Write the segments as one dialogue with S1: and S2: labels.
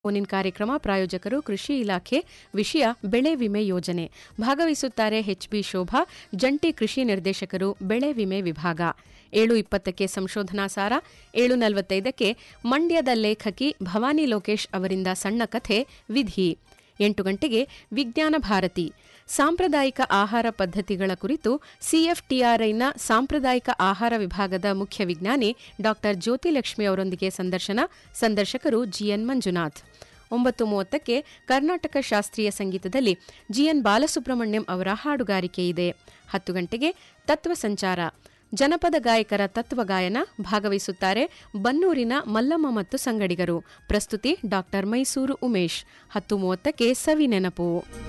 S1: Phone-in ಕಾರ್ಯಕ್ರಮ ಪ್ರಾಯೋಜಕರು ಕೃಷಿ ಇಲಾಖೆ ವಿಷಯ ಬೆಳೆ ವಿಮೆ ಯೋಜನೆ ಭಾಗವಹಿಸುತ್ತಾರೆ ಎಚ್ಬಿ ಶೋಭಾ ಜಂಟಿ ಕೃಷಿ ನಿರ್ದೇಶಕರು ಬೆಳೆ ವಿಮೆ ವಿಭಾಗ ಏಳು ಇಪ್ಪತ್ತಕ್ಕೆ ಸಂಶೋಧನಾ ಸಾರ ಏಳು ನಲವತ್ತೈದಕ್ಕೆ ಮಂಡ್ಯದ ಲೇಖಕಿ ಭವಾನಿ ಲೋಕೇಶ್ ಅವರಿಂದ ಸಣ್ಣ ಕಥೆ ವಿಧಿ ಎಂಟು ಗಂಟೆಗೆ ವಿಜ್ಞಾನ ಭಾರತಿ ಸಾಂಪ್ರದಾಯಿಕ ಆಹಾರ ಪದ್ಧತಿಗಳ ಕುರಿತು ಸಿಎಫ್ಟಿಆರ್ಐನ ಸಾಂಪ್ರದಾಯಿಕ ಆಹಾರ ವಿಭಾಗದ ಮುಖ್ಯ ವಿಜ್ಞಾನಿ ಡಾ ಜ್ಯೋತಿಲಕ್ಷ್ಮಿ ಅವರೊಂದಿಗೆ ಸಂದರ್ಶನ ಸಂದರ್ಶಕರು ಜಿಎನ್ ಮಂಜುನಾಥ್ ಒಂಬತ್ತು ಮೂವತ್ತಕ್ಕೆ ಕರ್ನಾಟಕ ಶಾಸ್ತ್ರೀಯ ಸಂಗೀತದಲ್ಲಿ ಜಿಎನ್ ಬಾಲಸುಬ್ರಹ್ಮಣ್ಯಂ ಅವರ ಹಾಡುಗಾರಿಕೆ ಇದೆ ಹತ್ತು ಗಂಟೆಗೆ ತತ್ವ ಸಂಚಾರ ಜನಪದ ಗಾಯಕರ ತತ್ವ ಗಾಯನ ಭಾಗವಹಿಸುತ್ತಾರೆ ಬನ್ನೂರಿನ ಮಲ್ಲಮ್ಮ ಮತ್ತು ಸಂಗಡಿಗರು ಪ್ರಸ್ತುತಿ ಡಾಕ್ಟರ್ ಮೈಸೂರು ಉಮೇಶ್ ಹತ್ತು ಮೂವತ್ತಕ್ಕೆ ಸವಿ ನೆನಪು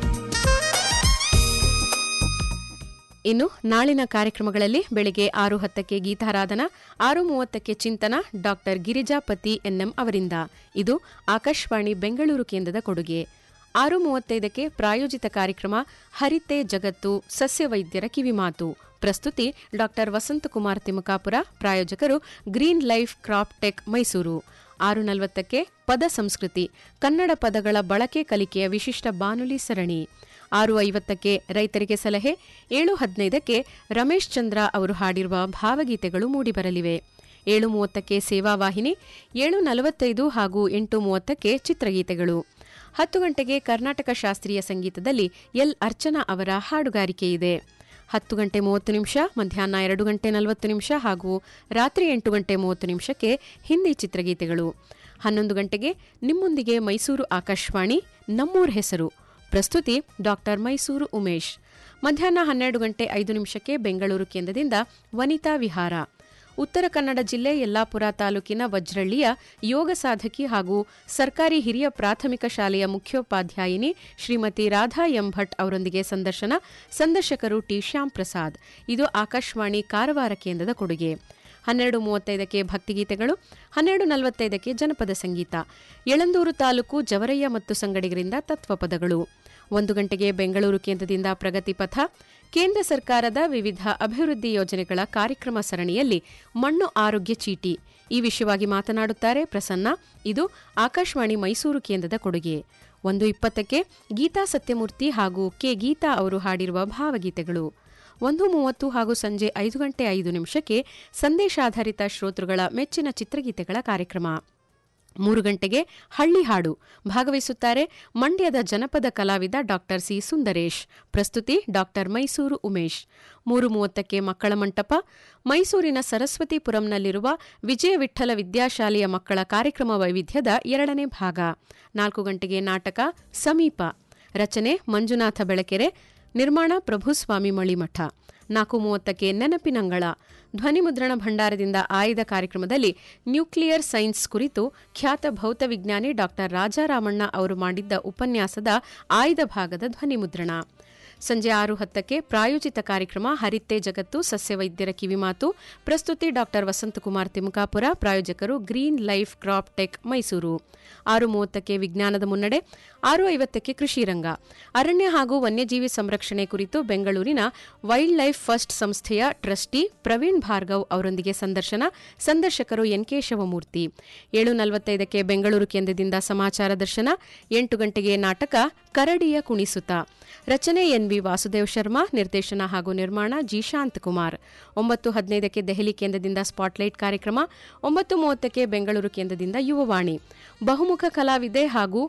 S1: ಇನ್ನು ನಾಳಿನ ಕಾರ್ಯಕ್ರಮಗಳಲ್ಲಿ ಬೆಳಗ್ಗೆ ಆರು ಹತ್ತಕ್ಕೆ ಗೀತಾರಾಧನಾ ಆರು ಮೂವತ್ತಕ್ಕೆ ಚಿಂತನ ಡಾಕ್ಟರ್ ಗಿರಿಜಾಪತಿ ಎನ್ಎಂ ಅವರಿಂದ ಇದು ಆಕಾಶವಾಣಿ ಬೆಂಗಳೂರು ಕೇಂದ್ರದ ಕೊಡುಗೆ ಆರು ಮೂವತ್ತೈದಕ್ಕೆ ಪ್ರಾಯೋಜಿತ ಕಾರ್ಯಕ್ರಮ ಹರಿತೆ ಜಗತ್ತು ಸಸ್ಯವೈದ್ಯರ ಕಿವಿಮಾತು ಪ್ರಸ್ತುತಿ ಡಾಕ್ಟರ್ ವಸಂತಕುಮಾರ್ ತಿಮಕಾಪುರ ಪ್ರಾಯೋಜಕರು green life crop tech Mysuru ಆರು ನಲವತ್ತಕ್ಕೆ ಪದ ಸಂಸ್ಕೃತಿ ಕನ್ನಡ ಪದಗಳ ಬಳಕೆ ಕಲಿಕೆಯ ವಿಶಿಷ್ಟ ಬಾನುಲಿ ಸರಣಿ ಆರು ಐವತ್ತಕ್ಕೆ ರೈತರಿಗೆ ಸಲಹೆ ಏಳು ಹದಿನೈದಕ್ಕೆ ರಮೇಶ್ ಚಂದ್ರ ಅವರು ಹಾಡಿರುವ ಭಾವಗೀತೆಗಳು ಮೂಡಿಬರಲಿವೆ ಏಳು ಮೂವತ್ತಕ್ಕೆ ಸೇವಾ ವಾಹಿನಿ ಏಳು ನಲವತ್ತೈದು ಹಾಗೂ ಎಂಟು ಮೂವತ್ತಕ್ಕೆ ಚಿತ್ರಗೀತೆಗಳು ಹತ್ತು ಗಂಟೆಗೆ ಕರ್ನಾಟಕ ಶಾಸ್ತ್ರೀಯ ಸಂಗೀತದಲ್ಲಿ ಎಲ್ ಅರ್ಚನಾ ಅವರ ಹಾಡುಗಾರಿಕೆ ಇದೆ ಹತ್ತು ಗಂಟೆ ಮೂವತ್ತು ನಿಮಿಷ ಮಧ್ಯಾಹ್ನ ಎರಡು ಗಂಟೆ ನಲವತ್ತು ನಿಮಿಷ ಹಾಗೂ ರಾತ್ರಿ ಎಂಟು ಗಂಟೆ ಮೂವತ್ತು ನಿಮಿಷಕ್ಕೆ ಹಿಂದಿ ಚಿತ್ರಗೀತೆಗಳು ಹನ್ನೊಂದು ಗಂಟೆಗೆ ನಿಮ್ಮೊಂದಿಗೆ ಮೈಸೂರು ಆಕಾಶವಾಣಿ ನಮ್ಮೂರ್ ಹೆಸರು ಪ್ರಸ್ತುತಿ ಡಾಕ್ಟರ್ ಮೈಸೂರು ಉಮೇಶ್ ಮಧ್ಯಾಹ್ನ ಹನ್ನೆರಡು ಗಂಟೆ ಐದು ನಿಮಿಷಕ್ಕೆ ಬೆಂಗಳೂರು ಕೇಂದ್ರದಿಂದ ವನಿತಾ ವಿಹಾರ ಉತ್ತರ ಕನ್ನಡ ಜಿಲ್ಲೆ ಯಲ್ಲಾಪುರ ತಾಲೂಕಿನ ವಜ್ರಳ್ಳಿಯ ಯೋಗ ಸಾಧಕಿ ಹಾಗೂ ಸರ್ಕಾರಿ ಹಿರಿಯ ಪ್ರಾಥಮಿಕ ಶಾಲೆಯ ಮುಖ್ಯೋಪಾಧ್ಯಾಯಿನಿ ಶ್ರೀಮತಿ ರಾಧಾ ಎಂ ಭಟ್ ಅವರೊಂದಿಗೆ ಸಂದರ್ಶನ ಸಂದರ್ಶಕರು ಟಿ ಶ್ಯಾಮ್ ಪ್ರಸಾದ್ ಇದು ಆಕಾಶವಾಣಿ ಕಾರವಾರ ಕೇಂದ್ರದ ಕೊಡುಗೆ ಹನ್ನೆರಡು ಮೂವತ್ತೈದಕ್ಕೆ ಭಕ್ತಿಗೀತೆಗಳು ಹನ್ನೆರಡು ನಲವತ್ತೈದಕ್ಕೆ ಜನಪದ ಸಂಗೀತ ಯಳಂದೂರು ತಾಲೂಕು ಜವರಯ್ಯ ಮತ್ತು ಸಂಗಡಿಗರಿಂದ ತತ್ವಪದಗಳು ಒಂದು ಗಂಟೆಗೆ ಬೆಂಗಳೂರು ಕೇಂದ್ರದಿಂದ ಪ್ರಗತಿ ಪಥ ಕೇಂದ್ರ ಸರ್ಕಾರದ ವಿವಿಧ ಅಭಿವೃದ್ಧಿ ಯೋಜನೆಗಳ ಕಾರ್ಯಕ್ರಮ ಸರಣಿಯಲ್ಲಿ ಮಣ್ಣು ಆರೋಗ್ಯ ಚೀಟಿ ಈ ವಿಷಯವಾಗಿ ಮಾತನಾಡುತ್ತಾರೆ ಪ್ರಸನ್ನ ಇದು ಆಕಾಶವಾಣಿ ಮೈಸೂರು ಕೇಂದ್ರದ ಕೊಡುಗೆ ಒಂದು ಇಪ್ಪತ್ತಕ್ಕೆ ಗೀತಾ ಸತ್ಯಮೂರ್ತಿ ಹಾಗೂ ಕೆ ಗೀತಾ ಅವರು ಹಾಡಿರುವ ಭಾವಗೀತೆಗಳು ಒಂದು ಮೂವತ್ತು ಹಾಗೂ ಸಂಜೆ ಐದು ಗಂಟೆ ಐದು ನಿಮಿಷಕ್ಕೆ ಸಂದೇಶಾಧಾರಿತ ಶ್ರೋತೃಗಳ ಮೆಚ್ಚಿನ ಚಿತ್ರಗೀತೆಗಳ ಕಾರ್ಯಕ್ರಮ ಮೂರು ಗಂಟೆಗೆ ಹಳ್ಳಿ ಹಾಡು ಭಾಗವಹಿಸುತ್ತಾರೆ ಮಂಡ್ಯದ ಜನಪದ ಕಲಾವಿದ ಡಾಕ್ಟರ್ ಸಿ ಸುಂದರೇಶ್ ಪ್ರಸ್ತುತಿ ಡಾಕ್ಟರ್ ಮೈಸೂರು ಉಮೇಶ್ ಮೂರು ಮೂವತ್ತಕ್ಕೆ ಮಕ್ಕಳ ಮಂಟಪ ಮೈಸೂರಿನ ಸರಸ್ವತಿಪುರಂನಲ್ಲಿರುವ ವಿಜಯ ವಿಠಲ ವಿದ್ಯಾಶಾಲೆಯ ಮಕ್ಕಳ ಕಾರ್ಯಕ್ರಮ ವೈವಿಧ್ಯದ ಎರಡನೇ ಭಾಗ ನಾಲ್ಕು ಗಂಟೆಗೆ ನಾಟಕ ಸಮೀಪ ರಚನೆ ಮಂಜುನಾಥ ಬೆಳಕೆರೆ ನಿರ್ಮಾಣ ಪ್ರಭುಸ್ವಾಮಿ ಮಳಿಮಠ ನಾಲ್ಕು ಮೂವತ್ತಕ್ಕೆ ನೆನಪಿನಂಗಳ ಧ್ವನಿಮುದ್ರಣ ಭಂಡಾರದಿಂದ ಆಯ್ದ ಕಾರ್ಯಕ್ರಮದಲ್ಲಿ ನ್ಯೂಕ್ಲಿಯರ್ ಸೈನ್ಸ್ ಕುರಿತು ಖ್ಯಾತ ಭೌತವಿಜ್ಞಾನಿ ಡಾಕ್ಟರ್ ರಾಜಾರಾಮಣ್ಣ ಅವರು ಮಾಡಿದ್ದ ಉಪನ್ಯಾಸದ ಆಯ್ದ ಭಾಗದ ಧ್ವನಿಮುದ್ರಣ ಸಂಜೆ ಆರು ಹತ್ತಕ್ಕೆ ಪ್ರಾಯೋಜಿತ ಕಾರ್ಯಕ್ರಮ ಹರಿತೆ ಜಗತ್ತು ಸಸ್ಯವೈದ್ಯರ ಕಿವಿಮಾತು ಪ್ರಸ್ತುತಿ ಡಾಕ್ಟರ್ ವಸಂತಕುಮಾರ್ ತಿಮಕಾಪುರ ಪ್ರಾಯೋಜಕರು green life crop tech Mysuru ಆರು ಮೂವತ್ತಕ್ಕೆ ವಿಜ್ಞಾನದ ಮುನ್ನಡೆ ಆರು ಐವತ್ತಕ್ಕೆ ಕೃಷಿ ರಂಗ ಅರಣ್ಯ ಹಾಗೂ ವನ್ಯಜೀವಿ ಸಂರಕ್ಷಣೆ ಕುರಿತು ಬೆಂಗಳೂರಿನ ವೈಲ್ಡ್ ಲೈಫ್ ಫಸ್ಟ್ ಸಂಸ್ಥೆಯ ಟ್ರಸ್ಟಿ ಪ್ರವೀಣ್ ಭಾರ್ಗವ್ ಅವರೊಂದಿಗೆ ಸಂದರ್ಶನ ಸಂದರ್ಶಕರು ಎನ್ ಕೆ ಶಿವಮೂರ್ತಿ ಏಳು ನಲವತ್ತೈದಕ್ಕೆ ಬೆಂಗಳೂರು ಕೇಂದ್ರದಿಂದ ಸಮಾಚಾರ ದರ್ಶನ ಎಂಟು ಗಂಟೆಗೆ ನಾಟಕ ಕರಡಿಯ ಕುಣಿಸುತ್ತ ರಚನೆ ಎನ್ ವಿ ವಾಸುದೇವ್ ಶರ್ಮಾ ನಿರ್ದೇಶನ ಹಾಗೂ ನಿರ್ಮಾಣ ಜಿ ಶಾಂತಕುಮಾರ್ ಒಂಬತ್ತು ಹದಿನೈದಕ್ಕೆ ದೆಹಲಿ ಕೇಂದ್ರದಿಂದ ಸ್ಪಾಟ್ಲೈಟ್ ಕಾರ್ಯಕ್ರಮ ಒಂಬತ್ತು ಮೂವತ್ತಕ್ಕೆ ಬೆಂಗಳೂರು ಕೇಂದ್ರದಿಂದ ಯುವವಾಣಿ ಬಹುಮುಖ ಕಲಾವಿದೆ ಹಾಗೂ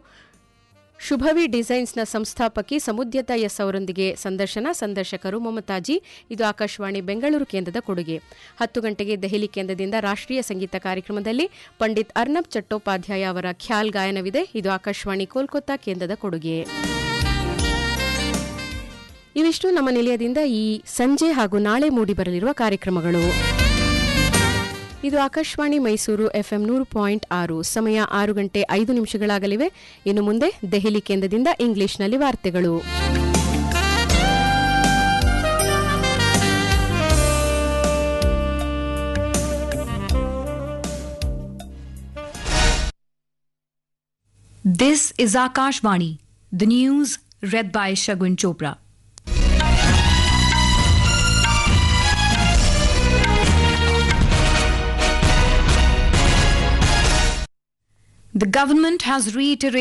S1: ಶುಭವಿ ಡಿಸೈನ್ಸ್ನ ಸಂಸ್ಥಾಪಕಿ ಸಮುದ್ಯತ ಎಸ್ ಅವರೊಂದಿಗೆ ಸಂದರ್ಶನ ಸಂದರ್ಶಕರು ಮಮತಾಜಿ ಇದು ಆಕಾಶವಾಣಿ ಬೆಂಗಳೂರು ಕೇಂದ್ರದ ಕೊಡುಗೆ ಹತ್ತು ಗಂಟೆಗೆ ದೆಹಲಿ ಕೇಂದ್ರದಿಂದ ರಾಷ್ಟ್ರೀಯ ಸಂಗೀತ ಕಾರ್ಯಕ್ರಮದಲ್ಲಿ ಪಂಡಿತ್ ಅರ್ನಬ್ ಚಟ್ಟೋಪಾಧ್ಯಾಯ ಅವರ ಖ್ಯಾಲ್ ಗಾಯನವಿದೆ ಇದು ಆಕಾಶವಾಣಿ ಕೋಲ್ಕತ್ತಾ ಕೇಂದ್ರದ ಕೊಡುಗೆ ಇವಿಷ್ಟು ನಮ್ಮ ನಿಲಯದಿಂದ ಈ ಸಂಜೆ ಹಾಗೂ ನಾಳೆ ಮೂಡಿಬರಲಿರುವ ಕಾರ್ಯಕ್ರಮಗಳು ಇದು ಆಕಾಶವಾಣಿ ಮೈಸೂರು ಎಫ್ಎಂ ನೂರು ಪಾಯಿಂಟ್ ಆರು ಸಮಯ ಆರು ಗಂಟೆ ಐದು ನಿಮಿಷಗಳಾಗಲಿವೆ ಇನ್ನು ಮುಂದೆ ದೆಹಲಿ ಕೇಂದ್ರದಿಂದ ಇಂಗ್ಲಿಷ್ನಲ್ಲಿ ವಾರ್ತೆಗಳು
S2: This is Akashvani, the news read by Shagun Chopra. The government has reiterated